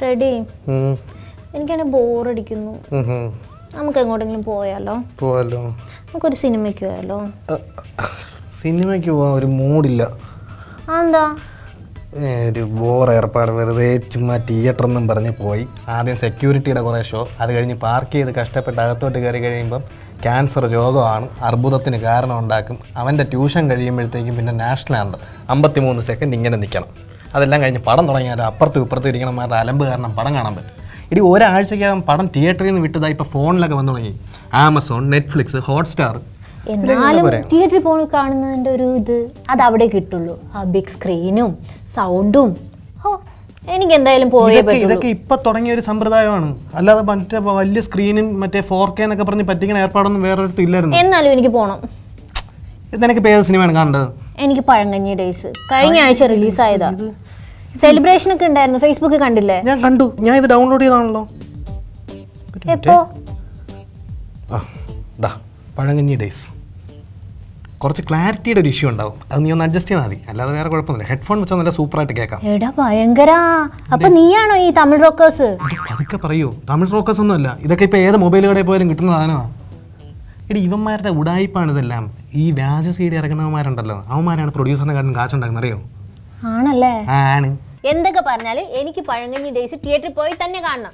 Freddy ഉം. എനിക്കാണെങ്കിൽ ബോറടിക്കുന്നു ഉം ഉം. നമുക്ക് എങ്ങോട്ടെങ്കിലും പോയാലോ പോവാലോ നമുക്കൊരു സിനിമയ്ക്ക് പോയാലോ അഹ്. സിനിമയ്ക്ക് പോവാൻ ഒരു മൂഡില്ല അതെന്താ ഏ, ഒരു ബോർ ഏർപ്പാട് വെറുതെ ചുമ്മാ തിയേറ്റർ എന്നും പറഞ്ഞ് പോയി ആദ്യം സെക്യൂരിറ്റിയുടെ കുറേ ഷോ അത് കഴിഞ്ഞ് പാർക്ക് ചെയ്ത് കഷ്ടപ്പെട്ട് അകത്തോട്ട് കയറി കഴിയുമ്പം ക്യാൻസർ രോഗമാണ് അർബുദത്തിന് കാരണം ഉണ്ടാക്കും അവൻ്റെ ട്യൂഷൻ കഴിയുമ്പോഴത്തേക്കും പിന്നെ നാഷണൽ ആന്തം അമ്പത്തിമൂന്ന് സെക്കൻഡ് ഇങ്ങനെ നിൽക്കണം അതെല്ലാം കഴിഞ്ഞ് പടം തുടങ്ങിയാൽ അപ്പുറത്തും ഇപ്പുറത്തും ഇരിക്കണമാരുടെ അലമ്പ് കാരണം പടം കാണാൻ പറ്റും ഇടി ഒരാഴ്ചക്കകം പടം തിയേറ്ററിൽ നിന്ന് വിട്ടതാ ഇപ്പോൾ ഫോണിലൊക്കെ വന്നു തുടങ്ങി ആമസോൺ നെറ്റ്ഫ്ലിക്സ് ഹോട്ട്സ്റ്റാർ എന്നാലും തിയേറ്ററിൽ പോയി കാണുന്നതിൻ്റെ ഒരു ഇത് അത് അവിടെ കിട്ടുള്ളൂ ആ ബിഗ് സ്ക്രീനും സൗണ്ടും ഓ എനിക്ക് എന്തായാലും പോയേ ഇതൊക്കെ പറ്റുള്ളൂ ഇതൊക്കെ ഇപ്പൊ തുടങ്ങിയ ഒരു സമ്പ്രദായമാണ് അല്ലാതെ മറ്റേ വലിയ സ്ക്രീനും മറ്റേ ഫോർ കെ എന്നൊക്കെ പറഞ്ഞ് പറ്റിക്കുന്ന ഏർപ്പാടൊന്നും വേറൊരിടത്തും ഇല്ലായിരുന്നു എന്നാലും എനിക്ക് പോണം ഇത് നിനക്ക് ഇപ്പൊ ഏത് സിനിമയാണ് കാണേണ്ടത് എനിക്ക് പഴങ്കഞ്ഞി ഡേയ്സ് കഴിഞ്ഞ ആഴ്ച റിലീസായതാ സെലിബ്രേഷൻ ഒക്കെ ഉണ്ടായിരുന്നു ഫേസ്ബുക്കിൽ കണ്ടില്ലേ ഞാൻ കണ്ടു ഞാൻ ഇത് ഡൗൺലോഡ് ചെയ്താണല്ലോ ഒരു minute. എപ്പോ ആ ദാ പഴങ്കഞ്ഞി ഡേയ്സ് കുറച്ച് ക്ലാരിറ്റിയുടെ ഒരു ഇഷ്യൂ ഉണ്ടാവും അത് നീ ഒന്ന് അഡ്ജസ്റ്റ് ചെയ്താൽ മതി അല്ലാതെ വേറെ കുഴപ്പമൊന്നുമില്ല ഹെഡ്ഫോൺ വെച്ചാൽ നല്ല സൂപ്പറായിട്ട് കേൾക്കാം എടാ ഭയങ്കര അപ്പൊ നീയാണോ ഈ തമിഴ് റോക്കേഴ്സ് ഇത് പതുക്കെ പറയൂ തമിഴ് റോക്കസ് ഒന്നും അല്ല ഇതൊക്കെ ഇപ്പോൾ ഏത് മൊബൈൽ കടയിൽ പോയാലും കിട്ടുന്ന സാധനമാണ് എടി ഇവന്മാരുടെ ഉടായിപ്പാണ് ഇതെല്ലാം ഈ വ്യാജ സീഡി ഇറങ്ങുന്നവന്മാരുണ്ടല്ലോ അവന്മാരാണ് പ്രൊഡ്യൂസറിനെക്കാട്ടും കാശുണ്ടാക്കുന്നത് അറിയോ ആണല്ലേ ആണ് എന്തൊക്കെ പറഞ്ഞാല് എനിക്ക് പഴങ്കഞ്ഞി ഡേയ്സ് തിയേറ്ററിൽ പോയി തന്നെ കാണണം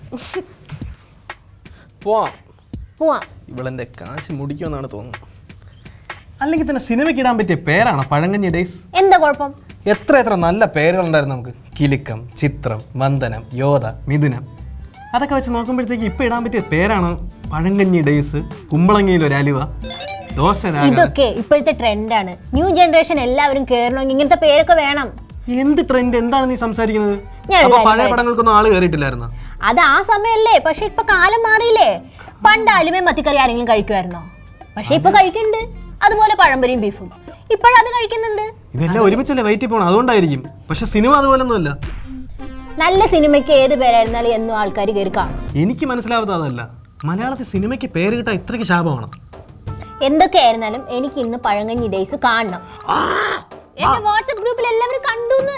പോവാം പോവാം ഇവളെൻ്റെ കാശ് മുടിക്കുമെന്നാണ് തോന്നുന്നത് അല്ലെങ്കിൽ തന്നെ സിനിമയ്ക്ക് ഇടാൻ പറ്റിയ പേരാണ് പഴങ്കഞ്ഞി ഡേയ്സ് എന്താ കുഴപ്പം എത്ര എത്ര നല്ല പേരുകളുണ്ടായിരുന്നു നമുക്ക് കിലുക്കം ചിത്രം വന്ദനം യോധ മിഥുനം അതൊക്കെ വെച്ച് നോക്കുമ്പോഴത്തേക്ക് ഇപ്പം ഇടാൻ പറ്റിയ പേരാണ് പഴങ്കഞ്ഞി ഡേയ്സ് കുമ്പളങ്ങിയിൽ ഒരു അലുവ ദോശ രാഗ ഇതൊക്കെ ഇപ്പോഴത്തെ ട്രെൻഡാണ് ന്യൂ ജനറേഷൻ എല്ലാവരും കേറണമെങ്കിൽ ഇങ്ങനത്തെ പേരൊക്കെ വേണം എന്ത് ട്രെൻഡ് എന്താണ് നീ സംസാരിക്കുന്നത് ഞാനൊരു അപ്പൊ കാര്യം പഴയ പടങ്ങൾക്കൊന്നും ആള് കയറിയിട്ടില്ലായിരുന്നു അത് ആ സമയമല്ലേ പക്ഷെ ഇപ്പൊ കാലം മാറിയില്ലേ പണ്ട് അലുമേ മത്തിക്കറി ആരെങ്കിലും കഴിക്കുമായിരുന്നോ പക്ഷെ ഇപ്പൊ കഴിക്കുന്നുണ്ട് അതുപോലെ പഴംപൊരിയും ബീഫും ഇപ്പോഴത് കഴിക്കുന്നുണ്ട് ഇതെല്ലാം ഒരുമിച്ചല്ലേ വൈറ്റ് പോകണം അതുകൊണ്ടായിരിക്കും പക്ഷെ സിനിമ അതുപോലൊന്നുമല്ല നല്ല സിനിമയ്ക്ക് ഏത് പേരായിരുന്നാലും എന്നും ആൾക്കാർ കയറി കാണും എനിക്ക് മനസ്സിലാവാത്ത അതല്ല മലയാളത്തിൽ സിനിമയ്ക്ക് പേര് കിട്ടാൻ ഇത്രയ്ക്ക് ശാപമാണ് എന്തൊക്കെയായിരുന്നാലും എനിക്ക് ഇന്ന് പഴങ്കഞ്ഞി ഡേയ്സ് കാണണം എന്റെ വാട്സപ്പ് ഗ്രൂപ്പിൽ എല്ലാവരും കണ്ടുന്ന്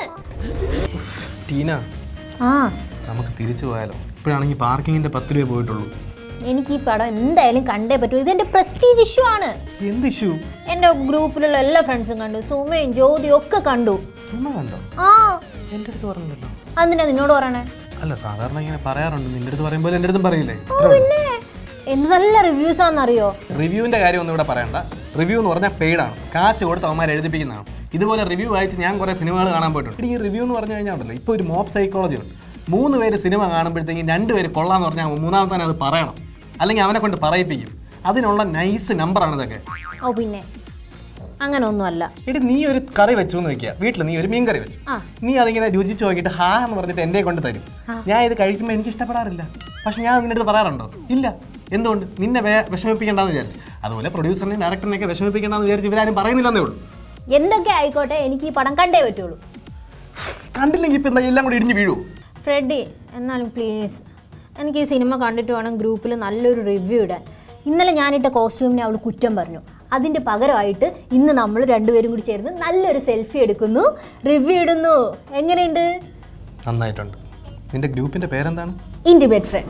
ടീന ആ നമുക്ക് തിരിച്ചു പോയാലോ ഇപ്പോഴാണെങ്കിൽ പാർക്കിങ്ങിന്റെ പത്ത് രൂപ പോയിട്ടുള്ളൂ എനിക്ക് ഈ പടം എന്തായാലും കണ്ടേ പറ്റൂ ഇതെന്റെ പ്രസ്റ്റീജ് ഇഷ്യൂ ആണ് എന്ത് ഇഷ്യൂ എന്റെ ഗ്രൂപ്പിലുള്ള എല്ലാ ഫ്രണ്ട്സും കണ്ടു സുമയും ജ്യോതിയും ഒക്കെ കണ്ടു സുമ കണ്ടോ ആ എൻ്റെ അടുത്ത് പറഞ്ഞില്ലല്ലോ അതിനാ നിന്നോട് പറയണേ അല്ല സാധാരണ ഇങ്ങനെ പറയാറുണ്ട് നിന്റെ അടുത്ത് പറയുമ്പോൾ എൻ്റെ അടുത്തും പറയില്ലേ ഓ പിന്നെ എന്ത് നല്ല റിവ്യൂസ് ആണെന്നറിയോ റിവ്യൂവിന്റെ കാര്യം ഒന്നും ഇവിടെ പറയണ്ട റിവ്യൂ എന്ന് പറഞ്ഞാൽ പെയ്ഡാണ് കാശ് കൊടുത്ത് അവന്മാർ എഴുതിപ്പിക്കുന്നതാണ് ഇതുപോലെ റിവ്യൂ വായിച്ച് ഞാൻ കുറേ സിനിമകൾ കാണാൻ പോയിട്ടുണ്ട് ഈ റിവ്യൂ എന്ന് പറഞ്ഞു കഴിഞ്ഞാൽ ഉണ്ടല്ലോ ഇപ്പോൾ ഒരു മോപ്പ് സൈക്കോളജി ഉണ്ട് മൂന്ന് പേര് സിനിമ കാണുമ്പോഴത്തേക്കും രണ്ട് പേര് കൊള്ളാന്ന് പറഞ്ഞാൽ മൂന്നാമത്തെ അത് പറയണം അല്ലെങ്കിൽ അവനെ കൊണ്ട് പറയിപ്പിക്കും അതിനുള്ള നൈസ് നമ്പറാണ് ഇതൊക്കെ ഓ പിന്നെ അങ്ങനെ ഒന്നുമല്ല എടി നീ ഒരു കറി വെച്ചു എന്ന് വെക്കുക വീട്ടിൽ നീ ഒരു മീൻ കറി വെച്ചു ആ. നീ അതിങ്ങനെ രുചിച്ച് നോക്കിയിട്ട് ഹാ എന്ന് പറഞ്ഞിട്ട് എൻ്റെ കൊണ്ട് തരും ഞാൻ ഇത് കഴിക്കുമ്പോൾ എനിക്ക് ഇഷ്ടപ്പെടാറില്ല പക്ഷെ ഞാൻ നിന്റെ അടുത്ത് പറയാറുണ്ടോ ഇല്ല എന്തുകൊണ്ട് നിന്നെ വേ വിഷമിപ്പിക്കേണ്ടെന്ന് വിചാരിച്ചു അതുപോലെ പ്രൊഡ്യൂസറിനെയും ഡയറക്ടറിനെയൊക്കെ വിഷമിപ്പിക്കേണ്ടെന്ന് വിചാരിച്ച് ഇവരാരും പറയുന്നില്ലെന്നേ ഉള്ളൂ എന്തൊക്കെ ആയിക്കോട്ടെ എനിക്ക് ഈ പടം കണ്ടേ പറ്റുള്ളൂ കണ്ടില്ലെങ്കിൽ ഇപ്പം എന്താ എല്ലാം കൂടി ഇടിഞ്ഞ് വീഴൂ ഫ്രെഡി എന്നാലും പ്ലീസ് എനിക്ക് ഈ സിനിമ കണ്ടിട്ട് വേണം ഗ്രൂപ്പിൽ നല്ലൊരു റിവ്യൂ ഇടാൻ ഇന്നലെ ഞാനിട്ട കോസ്റ്റ്യൂമിനെ അവൾ കുറ്റം പറഞ്ഞു അതിൻ്റെ പകരമായിട്ട് ഇന്ന് നമ്മൾ രണ്ടുപേരും കൂടി ചേർന്ന് നല്ലൊരു സെൽഫി എടുക്കുന്നു റിവ്യൂ ഇടുന്നു എങ്ങനെയുണ്ട് നന്നായിട്ടുണ്ട് നിന്റെ ഗ്രൂപ്പിന്റെ പേരെന്താണ് ഇൻറ്റിമേറ്റ് ഫ്രണ്ട്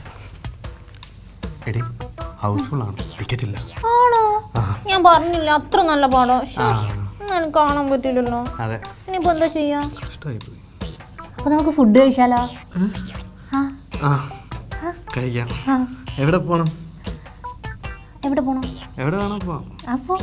എടി ഹൗസ്ഫുൾ ആണ് ടിക്കറ്റ് ഇല്ല ആണോ ഞാൻ പറഞ്ഞില്ല അത്ര നല്ല പടം ശ്ശോ, എന്നാലും കാണാൻ പറ്റില്ലല്ലോ അതെ ഇനിയിപ്പോൾ എന്താ ചെയ്യാ ഇഷ്ടമായി പോയി അപ്പോൾ നമുക്ക് ഫുഡ് കഴിച്ചാലോ ആ ആ കഴിക്കാം ആ എവിടെ പോകണം എവിടെ പോകണം എവിടെ വേണം പോവാം അപ്പോൾ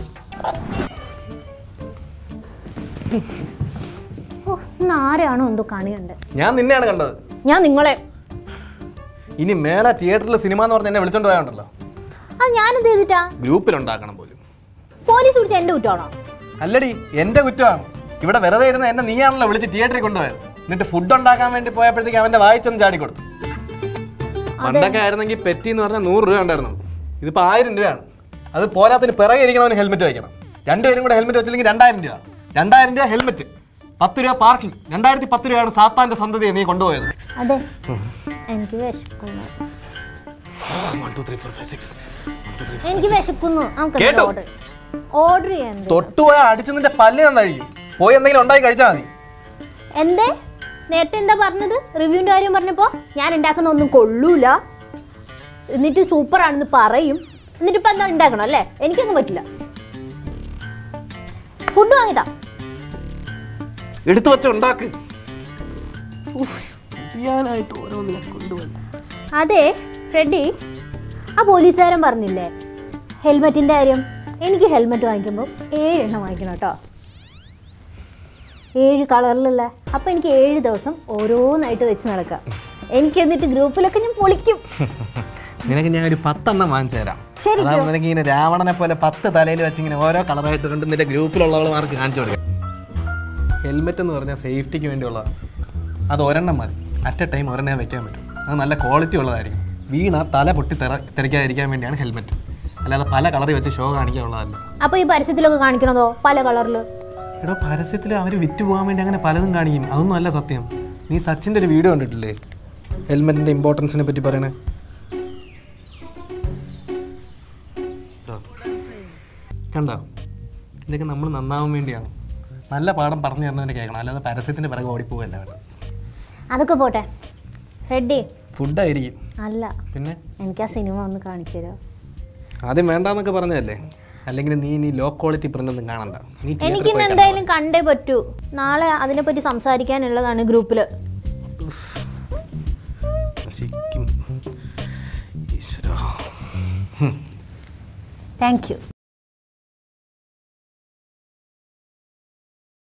ഓ ഇന്ന് ആരാണോ എന്തോ കണി കണ്ട് ഞാൻ നിന്നെയാണ് കണ്ടത് ഞാൻ നിങ്ങളെ ഇനി മേലെ തിയേറ്ററിൽ സിനിമ എന്ന് പറഞ്ഞ് എന്നെ വിളിച്ചോണ്ട് പോയാണ്ടല്ലോ അത് ഞാനെന്ത് ചെയ്തിട്ടാ ഗ്രൂപ്പിലുണ്ടാക്കണം പോലും പോലീസ് പിടിച്ച എൻ്റെ കുറ്റമാണോ അല്ലടി എന്റെ കുറ്റമാണ് ഇവിടെ വെറുതെ ഇരുന്ന് എന്നെ നീയാണല്ലോ വിളിച്ച് തിയേറ്ററിൽ കൊണ്ടുപോയത് എന്നിട്ട് ഫുഡ് ഉണ്ടാക്കാൻ വേണ്ടി പോയപ്പോഴത്തേക്ക് അവന്റെ വായിച്ചൊന്ന് ചാടിക്കൊടുത്തു പണ്ടൊക്കെ ആയിരുന്നെങ്കിൽ പെറ്റി എന്ന് പറഞ്ഞാൽ നൂറ് രൂപ ഉണ്ടായിരുന്നു ഇതിപ്പോ ആയിരം രൂപയാണ് അത് പോരാത്തിന് പിറകെ ഇരിക്കണവന് ഹെൽമെറ്റ് വയ്ക്കണം രണ്ടുപേരും കൂടെ ഹെൽമെറ്റ് വെച്ചില്ലെങ്കിൽ രണ്ടായിരം രൂപ രണ്ടായിരം രൂപ ഹെൽമെറ്റ് പത്ത് രൂപ പാർക്കിംഗ് രണ്ടായിരത്തി പത്ത് രൂപയാണ് സാത്താന്റെ സന്തതിയെ നീ കൊണ്ടുപോയത് അതെ എനിക്ക് വിശക്കുന്നു One, two, three, four, five, six. One, two, three, four. എനിക്ക് വിശക്കുന്നു നമുക്ക് കേട്ടോ? ഓർഡർ ഓർഡർ ചെയ്യാൻ തൊട്ടുപോയാൽ അടിച്ച് നിന്റെ പല്ല് ഞാൻ കഴിയും പോയി എന്തെങ്കിലും ഉണ്ടാക്കി കഴിച്ചാൽ മതി എന്തേ നേരത്തെ എന്താ പറഞ്ഞത് റിവ്യൂവിൻ്റെ കാര്യം പറഞ്ഞപ്പോൾ ഞാൻ ഉണ്ടാക്കുന്ന ഒന്നും കൊള്ളൂല എന്നിട്ട് സൂപ്പർ ആണെന്ന് പറയും എന്നിട്ട് ഇപ്പം എന്താ ഉണ്ടാക്കണം അല്ലേ എനിക്കൊന്നും പറ്റില്ല ഫുഡ് വാങ്ങിതാ എടുത്തു വെച്ച ഉണ്ടാക്ക് ചെയ്യാനായിട്ട് ഓരോന്നിനെ കൊണ്ടുവന്നു അതെ ഫ്രെഡി ആ പോലീസുകാരൻ പറഞ്ഞില്ലേ ഹെൽമെറ്റിൻ്റെ കാര്യം എനിക്ക് ഹെൽമെറ്റ് വാങ്ങിക്കുമ്പോൾ ഏഴെണ്ണം വാങ്ങിക്കണം കേട്ടോ ഏഴ് കളറിലുള്ള അപ്പോൾ എനിക്ക് ഏഴ് ദിവസം ഓരോന്നായിട്ട് വെച്ച് നടക്കാം എനിക്ക് എന്നിട്ട് ഗ്രൂപ്പിലൊക്കെ ഞാൻ പൊളിക്കും നിനക്ക് ഞാൻ ഒരു പത്തെണ്ണം വാങ്ങിച്ചു തരാം ശരി, അതാവുമ്പോൾ നിനക്ക് ഇങ്ങനെ രാവണനെ പോലെ പത്ത് തലയിൽ വെച്ച് ഇങ്ങനെ ഓരോ കളറായിട്ട് കൊണ്ട് നിന്റെ ഗ്രൂപ്പിലുള്ളവന്മാർക്ക് കാണിച്ചു കൊടുക്കാം ഹെൽമെറ്റ് എന്ന് പറഞ്ഞാൽ സേഫ്റ്റിക്ക് വേണ്ടിയുള്ളതാണ് അത് ഒരെണ്ണം മതി അറ്റ് എ ടൈം ഒരെണ്ണം വെക്കാൻ പറ്റും അത് നല്ല ക്വാളിറ്റി ഉള്ളതായിരിക്കും വീണ തല പൊട്ടി തെറ തെറിക്കാതിരിക്കാൻ വേണ്ടിയാണ് ഹെൽമെറ്റ് അല്ലാതെ പല കളറിൽ വെച്ച് ഷോ കാണിക്കാനുള്ളതല്ല അപ്പോൾ ഈ പരസ്യത്തിലൊക്കെ കാണിക്കണതോ പല കളറിൽ എടോ പരസ്യത്തിൽ അവർ വിറ്റ് പോകാൻ വേണ്ടി അങ്ങനെ പലതും കാണിക്കും അതൊന്നും അല്ല സത്യം നീ സച്ചിൻ്റെ ഒരു വീഡിയോ കണ്ടിട്ടില്ലേ ഹെൽമെറ്റിൻ്റെ ഇമ്പോർട്ടൻസിനെ പറ്റി പറയണേ ട്ടോ. കണ്ടോ ഇതൊക്കെ നമ്മൾ നന്നാവാൻ വേണ്ടിയാണ് നല്ല പാഠം പറഞ്ഞു തരുന്നതിനെ കേൾക്കണം അല്ലാതെ പരസ്യത്തിൻ്റെ പിറകെ ഓടിപ്പോവല്ല വേണം അതൊക്കെ പോട്ടെ റെഡി ഫുഡായിരിക്കും അല്ല പിന്നെ എനിക്ക് ആ സിനിമ ഒന്ന് കാണിച്ചു തരുമോ ആദ്യം വേണ്ടാന്നൊക്കെ പറഞ്ഞതല്ലേ അല്ലെങ്കിൽ നീ നീ ലോ ക്വാളിറ്റി പ്രിന്റ് ഒന്നും കാണണ്ട നീ theatre ൽ എനിക്കിന്ന് പോയി കണ്ടാ എന്തായാലും കണ്ടേ പറ്റൂ നാളെ അതിനെപ്പറ്റി സംസാരിക്കാനുള്ളതാണ് ഗ്രൂപ്പിൽ മതി. നശിക്കും ഈശ്വരാ താങ്ക് യു